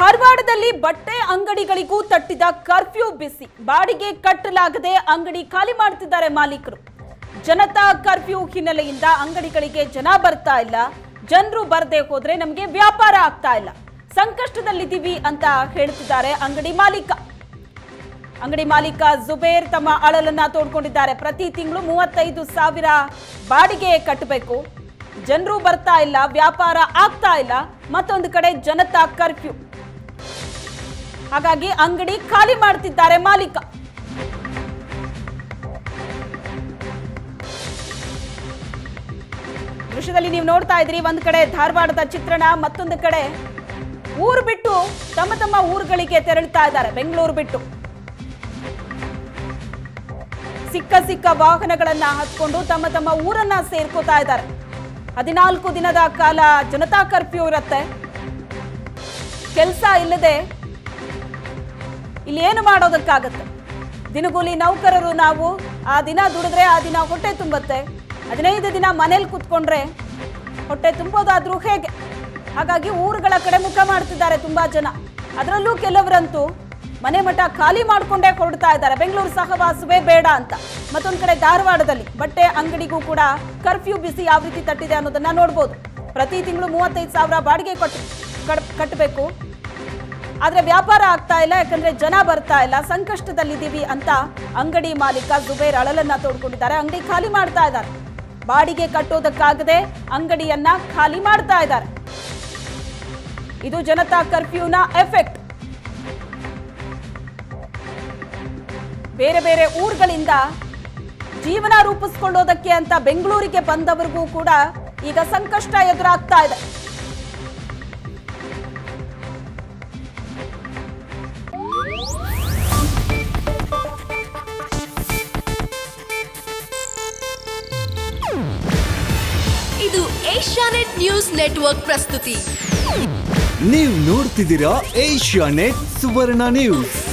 ಧಾರವಾಡದಲ್ಲಿ ಬಟ್ಟೆ ಅಂಗಡಿಗಳಿಗೂ ತಟ್ಟಿದ ಕರ್ಫ್ಯೂ ಬಿಸಿ ಬಾಡಿಗೆ ಕಟ್ಟಲಾಗದೆ ಅಂಗಡಿ ಖಾಲಿ ಮಾಡ್ತಿದ್ದಾರೆ ಮಾಲೀಕರು ಜನತಾ ಕರ್ಫ್ಯೂ ಹಿನ್ನೆಲೆಯಿಂದ ಅಂಗಡಿಗಳಿಗೆ ಜನ ಬರ್ತಾ ಇಲ್ಲ ಜನರು ಬರದೆ ಹೋದ್ರೆ ನಮಗೆ ವ್ಯಾಪಾರ ಆಗ್ತಾ ಇಲ್ಲ ಸಂಕಷ್ಟದಲ್ಲಿದ್ದೀವಿ ಅಂತ ಹೇಳ್ತಿದ್ದಾರೆ ಅಂಗಡಿ ಮಾಲೀಕ ಅಂಗಡಿ ಮಾಲೀಕ ಜುಬೇರ್ ತಮ್ಮ ಅಳಲನ್ನ ತೋಡ್ಕೊಂಡಿದ್ದಾರೆ ಪ್ರತಿ ತಿಂಗಳು ಮೂವತ್ತೈದು ಸಾವಿರ ಬಾಡಿಗೆ ಕಟ್ಟಬೇಕು ಜನರು ಬರ್ತಾ ಇಲ್ಲ ವ್ಯಾಪಾರ ಆಗ್ತಾ ಇಲ್ಲ ಮತ್ತೊಂದು ಕಡೆ ಜನತಾ ಕರ್ಫ್ಯೂ ಹಾಗಾಗಿ ಅಂಗಡಿ ಖಾಲಿ ಮಾಡ್ತಿದ್ದಾರೆ ಮಾಲೀಕ ದೃಶ್ಯದಲ್ಲಿ ನೀವು ನೋಡ್ತಾ ಇದ್ರಿ ಒಂದ್ ಕಡೆ ಧಾರವಾಡದ ಚಿತ್ರಣ ಮತ್ತೊಂದು ಕಡೆ ಊರು ಬಿಟ್ಟು ತಮ್ಮ ತಮ್ಮ ಊರುಗಳಿಗೆ ತೆರಳ್ತಾ ಇದ್ದಾರೆ ಬೆಂಗಳೂರು ಬಿಟ್ಟು ಸಿಕ್ಕ ಸಿಕ್ಕ ವಾಹನಗಳನ್ನ ಹತ್ಕೊಂಡು ತಮ್ಮ ತಮ್ಮ ಊರನ್ನ ಸೇರ್ಕೋತಾ ಇದ್ದಾರೆ ಹದಿನಾಲ್ಕು ದಿನದ ಕಾಲ ಜನತಾ ಕರ್ಫ್ಯೂ ಇರುತ್ತೆ ಕೆಲಸ ಇಲ್ಲದೆ ಇಲ್ಲಿ ಏನು ಮಾಡೋದಕ್ಕಾಗತ್ತೆ ದಿನಗೂಲಿ ನೌಕರರು ನಾವು ಆ ದಿನ ದುಡಿದ್ರೆ ಆ ದಿನ ಹೊಟ್ಟೆ ತುಂಬತ್ತೆ ಹದಿನೈದು ದಿನ ಮನೇಲಿ ಕೂತ್ಕೊಂಡ್ರೆ ಹೊಟ್ಟೆ ತುಂಬೋದಾದ್ರೂ ಹೇಗೆ ಹಾಗಾಗಿ ಊರುಗಳ ಕಡೆ ಮುಖ ಮಾಡ್ತಿದ್ದಾರೆ ತುಂಬಾ ಜನ ಅದರಲ್ಲೂ ಕೆಲವರಂತೂ ಮನೆ ಮಠ ಖಾಲಿ ಮಾಡ್ಕೊಂಡೇ ಹೊರಡ್ತಾ ಇದ್ದಾರೆ ಬೆಂಗಳೂರು ಸಹವಾಸವೇ ಬೇಡ ಅಂತ ಮತ್ತೊಂದು ಕಡೆ ಧಾರವಾಡದಲ್ಲಿ ಬಟ್ಟೆ ಅಂಗಡಿಗೂ ಕೂಡ ಕರ್ಫ್ಯೂ ಬಿಸಿ ಯಾವ ರೀತಿ ತಟ್ಟಿದೆ ಅನ್ನೋದನ್ನ ನೋಡ್ಬೋದು ಪ್ರತಿ ತಿಂಗಳು ಮೂವತ್ತೈದು ಸಾವಿರ ಬಾಡಿಗೆ ಕೊಟ್ಟು ಕಟ್ ಕಟ್ಟಬೇಕು ಆದ್ರೆ ವ್ಯಾಪಾರ ಆಗ್ತಾ ಇಲ್ಲ ಯಾಕಂದ್ರೆ ಜನ ಬರ್ತಾ ಇಲ್ಲ ಸಂಕಷ್ಟದಲ್ಲಿದ್ದೀವಿ ಅಂತ ಅಂಗಡಿ ಮಾಲೀಕ ಜುಬೇರ್ ಅಳಲನ್ನ ತೋಡ್ಕೊಂಡಿದ್ದಾರೆ ಅಂಗಡಿ ಖಾಲಿ ಮಾಡ್ತಾ ಇದ್ದಾರೆ ಬಾಡಿಗೆ ಕಟ್ಟೋದಕ್ಕಾಗದೆ ಅಂಗಡಿಯನ್ನ ಖಾಲಿ ಮಾಡ್ತಾ ಇದ್ದಾರೆ ಇದು ಜನತಾ ಕರ್ಫ್ಯೂನ ಎಫೆಕ್ಟ್ ಬೇರೆ ಬೇರೆ ಊರುಗಳಿಂದ ಜೀವನ ರೂಪಿಸ್ಕೊಳ್ಳೋದಕ್ಕೆ ಅಂತ ಬೆಂಗಳೂರಿಗೆ ಬಂದವರಿಗೂ ಕೂಡ ಈಗ ಸಂಕಷ್ಟ ಎದುರಾಗ್ತಾ ಇದೆ ಇದು ಏಷ್ಯಾನೆಟ್ ನ್ಯೂಸ್ ನೆಟ್ವರ್ಕ್ ಪ್ರಸ್ತುತಿ ನೀವು ನೋಡ್ತಿದ್ದೀರಾ ಏಷ್ಯಾ ನೆಟ್ ಸುವರ್ಣ ನ್ಯೂಸ್